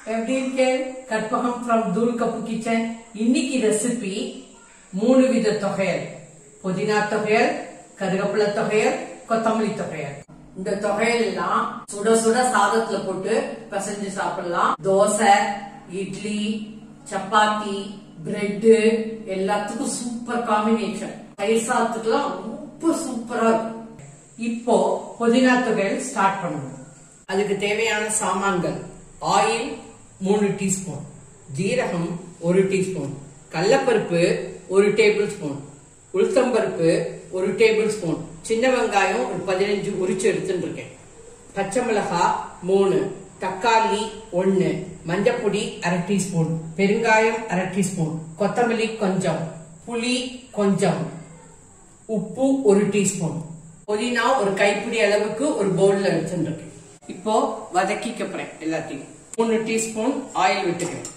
எப்படி இருக்கே Karpagam from Dhool cup kitchen இன்னைக்கு ரெசிபி மூணு வித தொகையல் புதினா தொகையல் கருவேப்பிலை தொகையல் கொத்தமல்லி தொகையல் இந்த தொகையல் எல்லாம் சுட சுட சாதத்துல போட்டு பிசைஞ்சு சாப்பிடலாம் தோசை இட்லி சப்பாத்தி பிரெட் எல்லாத்துக்கும் சூப்பர் காம்பினேஷன் தயிர் சாதத்துக்குலாம் ரொம்ப சூப்பரா இருக்கும் இப்போ புதினா தொகையல் ஸ்டார்ட் பண்ணுவோம் அதுக்கு தேவையான சாமான்கள் ஆயில் மூணு டீஸ்பூன் ஜீரகம் ஒரு டீஸ்பூன் கடலப்பருப்பு ஒரு டேபிள் ஸ்பூன் உளுத்தம்பருப்பு ஒரு டேபிள் ஸ்பூன் சின்ன வெங்காயம் ஒரு பதினஞ்சு உரிச்சு எடுத்துட்டு இருக்கேன் பச்சை மிளகாய் மூணு தக்காளி ஒன்னு மஞ்சப்பொடி அரை டீஸ்பூன் பெருங்காயம் அரை டீஸ்பூன் கொத்தமல்லி கொஞ்சம் புளி கொஞ்சம் உப்பு ஒரு டீஸ்பூன் புதினா ஒரு கைப்பிடி அளவுக்கு ஒரு பவுல்ல வச்சுருக்கேன் இப்போ வதக்கிக்க போறேன் எல்லாத்தையும் மூணு டீஸ்பூன் ஆயில் விட்டுக்கிறேன்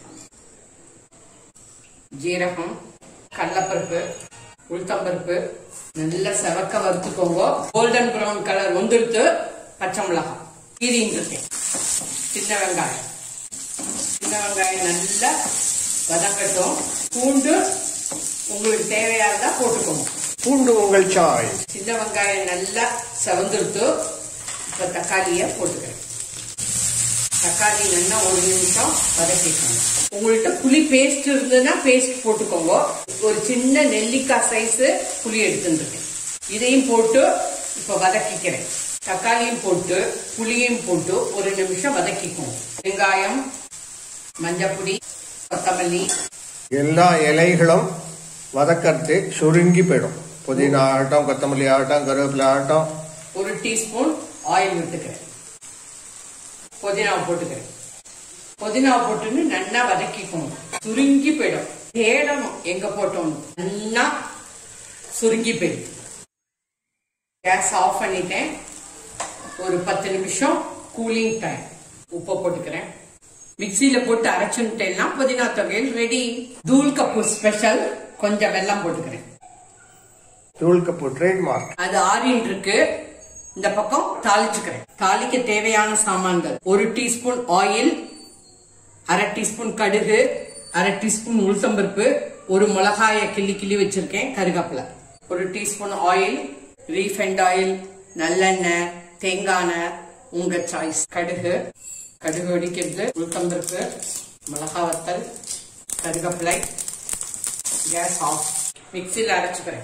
ஜீரகம் கடலப்பருப்பு உளுத்தம்பருப்பு நல்லா செவக்க வறுத்துக்கோங்க கோல்டன் பிரவுன் கலர் வந்துடுத்து பச்சை மிளகாய் கீரின்னு இருக்கேன் சின்ன வெங்காயம் சின்ன வெங்காயம் நல்லா வதக்கட்டும் பூண்டு உங்களுக்கு தேவையானதா போட்டுக்கோங்க பூண்டு உங்கள் சாய்ஸ் சின்ன வெங்காயம் நல்லா செவந்துடுத்து இப்ப தக்காளிய போட்டுக்கிறேன் தக்காளி நல்லா ஒரு நிமிஷம் வதக்கிக்கணும் உங்கள்கிட்ட புளி பேஸ்ட் இருந்ததுன்னா பேஸ்ட் போட்டுக்கோங்க ஒரு சின்ன நெல்லிக்காய் சைஸ் புளி எடுத்துருக்கேன் இதையும் போட்டு இப்ப வதக்கிக்கிறேன் தக்காளியும் போட்டு புளியும் போட்டு ஒரு நிமிஷம் வதக்கிக்கோங்க வெங்காயம் மஞ்சப்பொடி கொத்தமல்லி எல்லா இலைகளும் வதக்கறது சுருங்கி போயிடும் புதினா ஆகட்டும் கொத்தமல்லி ஆகட்டும் கருவேப்பிலை ஆகட்டும் ஒரு டீஸ்பூன் ஆயில் விட்டுக்கிறேன் புதினாவை போட்டுக்கிறேன் புதினாவை போட்டுன்னு நல்லா வதக்கிக்கணும் சுருங்கி போயிடும் தேடணும் எங்க போட்டோம் நல்லா சுருங்கி போயிடும் கேஸ் ஆஃப் பண்ணிட்டேன் ஒரு பத்து நிமிஷம் கூலிங் டைம் உப்பு போட்டுக்கிறேன் மிக்சியில போட்டு அரைச்சுட்டேன்னா புதினா தொகையில் ரெடி தூள் கப்பு ஸ்பெஷல் கொஞ்சம் வெல்லம் போட்டுக்கிறேன் தூள் கப்பு ட்ரேட்மார்க் அது ஆறின் இருக்கு இந்த பக்கம் தாளிச்சுக்கிறேன் தாளிக்க தேவையான சாமான்கள் ஒரு டீஸ்பூன் ஆயில் அரை டீஸ்பூன் கடுகு அரை டீஸ்பூன் உளுத்தம்பருப்பு ஒரு மிளகாய கிள்ளி கிள்ளி வச்சிருக்கேன் கருகாப்பில ஒரு டீஸ்பூன் ஆயில் ரீஃபைண்ட் ஆயில் நல்லெண்ணெய் தேங்காய் எண்ணெய் உங்க சாய்ஸ் கடுகு கடுகு வெடிக்கிறது உளுத்தம்பருப்பு மிளகா வத்தல் கருகப்பிலை கேஸ் ஆஃப் மிக்சியில் அரைச்சுக்கிறேன்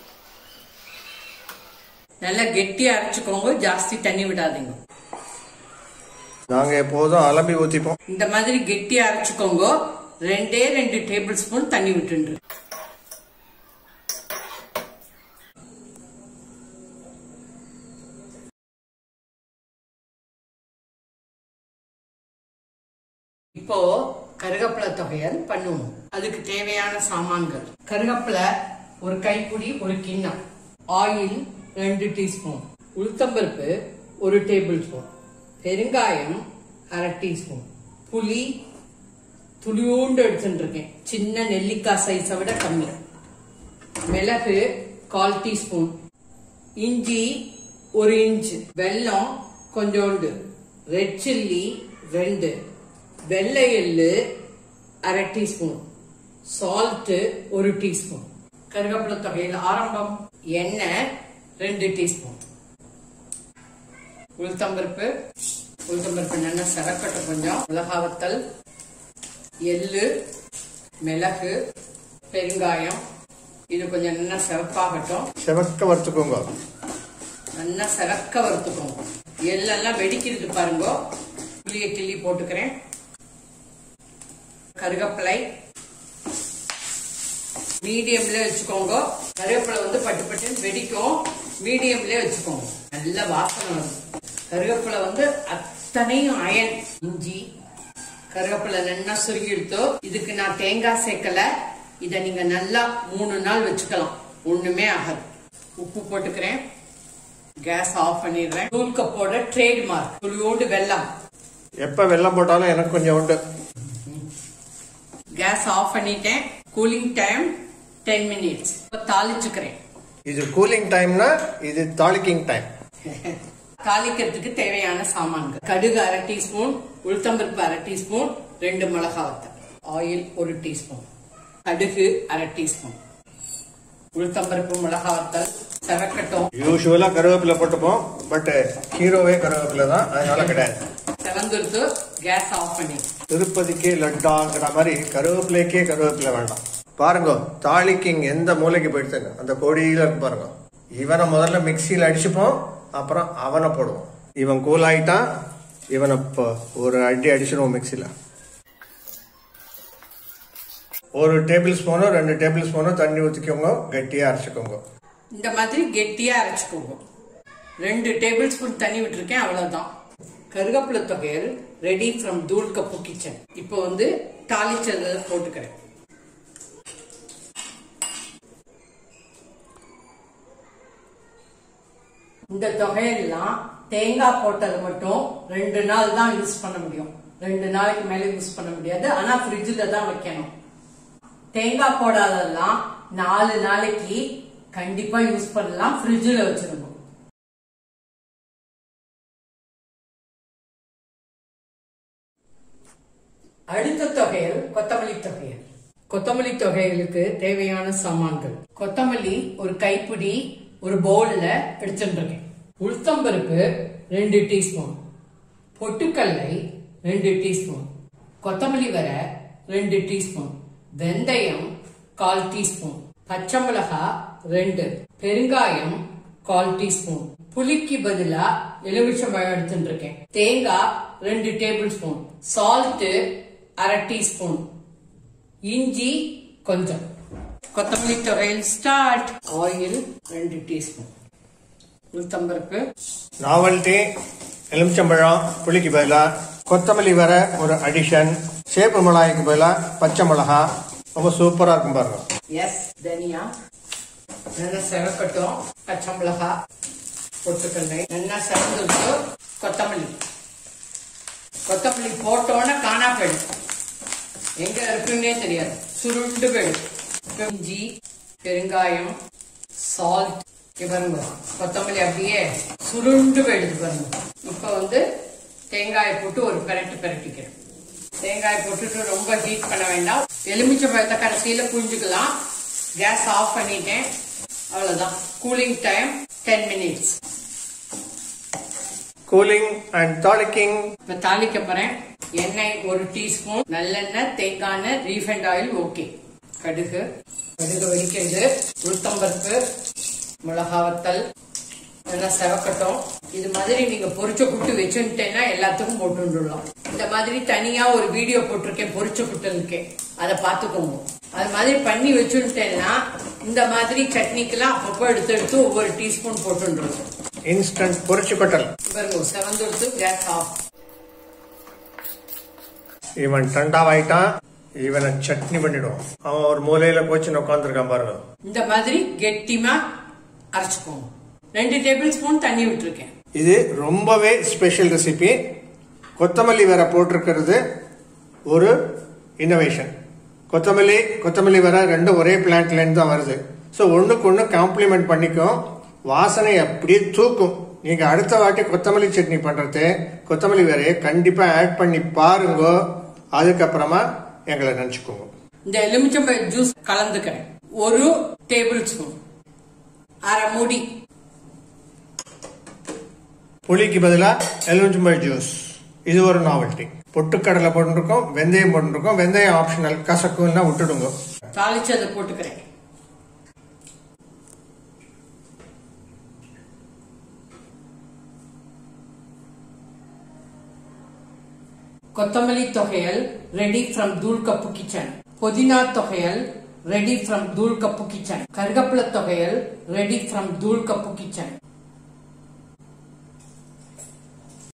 நல்லா கெட்டியா அரைச்சுக்கோங்க ஜாஸ்தி தண்ணி விடாதீங்க நாங்க எப்போதும் அலம்பி ஊத்திப்போம் இந்த மாதிரி கெட்டியா அரைச்சுக்கோங்க ரெண்டே ரெண்டு டேபிள் ஸ்பூன் தண்ணி விட்டுண்டு இப்போ கருகப்பிலை தொகையல் பண்ணுவோம் அதுக்கு தேவையான சாமான்கள் கருகப்பிலை ஒரு கைப்பிடி ஒரு கிண்ணம் ஆயில் ரெண்டு டீஸ்பூன் உளுத்தம்பருப்பு ஒரு டேபிள் ஸ்பூன் பெருங்காயம் அரை டீஸ்பூன் புளி துளியூண்டு எடுத்துட்டு இருக்கேன் சின்ன நெல்லிக்காய் சைஸை விட கம்மி மிளகு கால் டீஸ்பூன் இஞ்சி ஒரு இன்ச் வெல்லம் கொஞ்சோண்டு ரெட் சில்லி ரெண்டு வெள்ளை எள்ளு அரை டீஸ்பூன் சால்ட் ஒரு டீஸ்பூன் கருவேப்பிலை தொகையில் ஆரம்பம் எண்ணெய் ரெண்டு டீஸ்பூன் உளுத்தம்பருப்பு உளுத்தம்பருப்பு நல்லா செவக்கட்டும் கொஞ்சம் மிளகாவத்தல் எள்ளு மிளகு பெருங்காயம் இது கொஞ்சம் நல்லா செவப்பாகட்டும் செவக்க வறுத்துக்கோங்க நல்லா செவக்க வறுத்துக்கோங்க எள்ளெல்லாம் வெடிக்கிறது பாருங்க புளிய கிள்ளி போட்டுக்கிறேன் கருகப்பிலை மீடியம்ல வச்சுக்கோங்க கருவேப்பிலை வந்து பட்டு பட்டுன்னு வெடிக்கும் மீடியம்ல வச்சுக்கோங்க நல்ல வாசனை வரும் கருவேப்பிலை வந்து அத்தனையும் அயன் இஞ்சி கருவேப்பிலை நல்லா சுருங்கி எடுத்தோ இதுக்கு நான் தேங்காய் சேர்க்கல இத நீங்க நல்லா மூணு நாள் வச்சுக்கலாம் ஒண்ணுமே ஆகாது உப்பு போட்டுக்கிறேன் கேஸ் ஆஃப் பண்ணிடுறேன் தூள் கப்போட ட்ரேட் மார்க் துளியோண்டு வெல்லம் எப்ப வெள்ளம் போட்டாலும் எனக்கு கொஞ்சம் உண்டு கேஸ் ஆஃப் பண்ணிட்டேன் கூலிங் டைம் டென் மினிட்ஸ் இப்போ தாளிச்சுக்கிறேன் இது கூலிங் டைம்னா இது தாளிக்கிங் டைம் தாளிக்கிறதுக்கு தேவையான சாமான்கள் கடுகு அரை டீஸ்பூன் உளுத்தம்பருப்பு அரை டீஸ்பூன் ரெண்டு மிளகா வத்தல் ஆயில் ஒரு டீஸ்பூன் கடுகு அரை டீஸ்பூன் உளுத்தம்பருப்பு மிளகா வத்தல் செவக்கட்டும் யூஸ்வலா கருவேப்பிலை போட்டுப்போம் பட் ஹீரோவே கருவேப்பிலை தான் அதனால கிடையாது செவந்துருத்து கேஸ் ஆஃப் பண்ணி திருப்பதிக்கு லட்டாங்கிற மாதிரி கருவேப்பிலைக்கே கருவேப்பிலை வேண்டாம் பாருங்க தாலிக்கு இங்க எந்த மூலைக்கு போயிடுச்சுங்க அந்த கொடியில இருக்கு பாருங்க இவனை முதல்ல மிக்சியில் அடிச்சுப்போம் அப்புறம் அவனை போடுவோம் இவன் கூல் ஆயிட்டான் இவனை இப்போ ஒரு அடி அடிச்சிடுவோம் மிக்சியில் ஒரு டேபிள் ஸ்பூனோ ரெண்டு டேபிள் ஸ்பூனோ தண்ணி ஊற்றிக்கோங்க கட்டியாக அரைச்சிக்கோங்க இந்த மாதிரி கெட்டியா அரைச்சுக்கோங்க ரெண்டு டேபிள் ஸ்பூன் தண்ணி விட்டுருக்கேன் அவ்வளவுதான் கருவேப்பிலை தொகையல் ready from Dhool cup kitchen இப்போ வந்து தாளிச்சதை போட்டுக்கிறேன் இந்த தொகையெல்லாம் தேங்காய் போட்டது மட்டும் ரெண்டு நாள் தான் யூஸ் பண்ண முடியும் ரெண்டு நாளைக்கு மேல யூஸ் பண்ண முடியாது ஆனா ஃப்ரிட்ஜில் தான் வைக்கணும் தேங்காய் போடாதெல்லாம் நாலு நாளைக்கு கண்டிப்பா யூஸ் பண்ணலாம் ஃப்ரிட்ஜில் வச்சிருங்க அடுத்த தொகையல் கொத்தமல்லி தொகையல் கொத்தமல்லி தொகையலுக்கு தேவையான சாமான்கள் கொத்தமல்லி ஒரு கைப்பிடி ஒரு பவுல்ல எடுத்துட்டு இருக்கேன் உளுத்தம்பருப்பு ரெண்டு டீஸ்பூன் பொட்டுக்கல்லை ரெண்டு டீஸ்பூன் கொத்தமல்லி வர ரெண்டு டீஸ்பூன் வெந்தயம் கால் டீஸ்பூன் பச்சை மிளகாய் ரெண்டு பெருங்காயம் கால் டீஸ்பூன் புளிக்கு பதிலா எலுமிச்சம்பழம் எடுத்துட்டு இருக்கேன் தேங்காய் ரெண்டு டேபிள் ஸ்பூன் சால்ட் அரை டீஸ்பூன் இஞ்சி கொஞ்சம் கொத்தமல்லி துவையல் ஸ்டார்ட் ஆயில் ரெண்டு டீஸ்பூன் உளுத்தம்பருப்பு நாவல்ட்டி எலுமிச்சம்பழம் புளிக்கு பதிலாக கொத்தமல்லி வர ஒரு அடிஷன் சேப்பு மிளகாய்க்கு பதிலாக பச்சை மிளகா ரொம்ப சூப்பராக இருக்கும் பாருங்க எஸ் தனியா நல்லா செவக்கட்டும் பச்சை மிளகா பொட்டுக்கல்லை நல்லா செவந்துட்டு கொத்தமல்லி கொத்தமல்லி போட்டோன்னே காணா போயிடும் எங்க இருக்குன்னே தெரியாது சுருண்டு போயிடும் இஞ்சி பெருங்காயம் சால்ட் பாருங்க கொத்தமல்லி அப்படியே சுருண்டு போயிடுது பாருங்க இப்ப வந்து தேங்காயை போட்டு ஒரு பெரட்டு பெரட்டிக்கிறேன் தேங்காய் போட்டுட்டு ரொம்ப ஹீட் பண்ண வேண்டாம் எலுமிச்சை பழத்தை கடைசியில புரிஞ்சுக்கலாம் கேஸ் ஆஃப் பண்ணிட்டேன் அவ்வளவுதான் cooling time ten minutes cooling and தாளிக்கிங் இப்ப தாளிக்க போறேன் எண்ணெய் ஒரு டீஸ்பூன் நல்லெண்ணெய் தேங்காய் எண்ணெய் ரீஃபைண்ட் ஆயில் ஓகே கடுகு கடுகு வெடிக்கிறது உளுத்தம்பருப்பு மிளகா வத்தல் நல்லா செவக்கட்டும் இது மாதிரி நீங்க பொரிச்ச புட்டு வச்சுட்டேன்னா எல்லாத்துக்கும் போட்டுடலாம் இந்த மாதிரி தனியா ஒரு வீடியோ போட்டிருக்கேன் பொரிச்ச புட்டலுக்கு அதை பார்த்துக்கோங்க அது மாதிரி பண்ணி வச்சுட்டேன்னா இந்த மாதிரி சட்னிக்கெல்லாம் அப்பப்போ எடுத்து எடுத்து ஒவ்வொரு டீஸ்பூன் போட்டுருவோம் இன்ஸ்டன்ட் பொரிச்சு கொட்டல் பாருங்க செவந்து எடுத்து கேஸ் ஆஃப் இவன் டண்டாவாயிட்டான் இவனை சட்னி பண்ணிடுவோம் அவன் ஒரு மூலையில கோச்சின்னு உட்காந்துருக்கான் பாருங்க இந்த மாதிரி கெட்டிமா அரைச்சுக்கோங்க ரெண்டு டேபிள் ஸ்பூன் தண்ணி விட்டுருக்கேன் இது ரொம்பவே ஸ்பெஷல் ரெசிபி கொத்தமல்லி வேற போட்டிருக்கிறது ஒரு இன்னோவேஷன் கொத்தமல்லி கொத்தமல்லி வேற ரெண்டும் ஒரே பிளான்ட்லேருந்து தான் வருது ஸோ ஒன்றுக்கு ஒன்று காம்ப்ளிமெண்ட் பண்ணிக்கும் வாசனை அப்படியே தூக்கும் நீங்க அடுத்த வாட்டி கொத்தமல்லி சட்னி பண்றது கொத்தமல்லி வேறையை கண்டிப்பா ஆட் பண்ணி பாருங்க அதுக்கப்புறமா எங்களை நினைச்சுக்கோங்க இந்த எலுமிச்சம்பழ ஜூஸ் கலந்துக்கிறேன் ஒரு டேபிள் ஸ்பூன் அரை மூடி புளிக்கு பதிலாக எலுமிச்சம்பழ ஜூஸ் இது ஒரு நாவல்ட்டி பொட்டுக்கடலை போட்டுருக்கோம் வெந்தயம் போட்டுருக்கோம் வெந்தயம் ஆப்ஷனல் கசக்குன்னா விட்டுடுங்க தாளிச்சு அதை போட்டுக்கிறேன் கொத்தமல்லி தொகையல் ready from Dhool cup kitchen புதினா தொகையல் ready from Dhool cup kitchen கருகப்பில தொகையல் ready from Dhool cup kitchen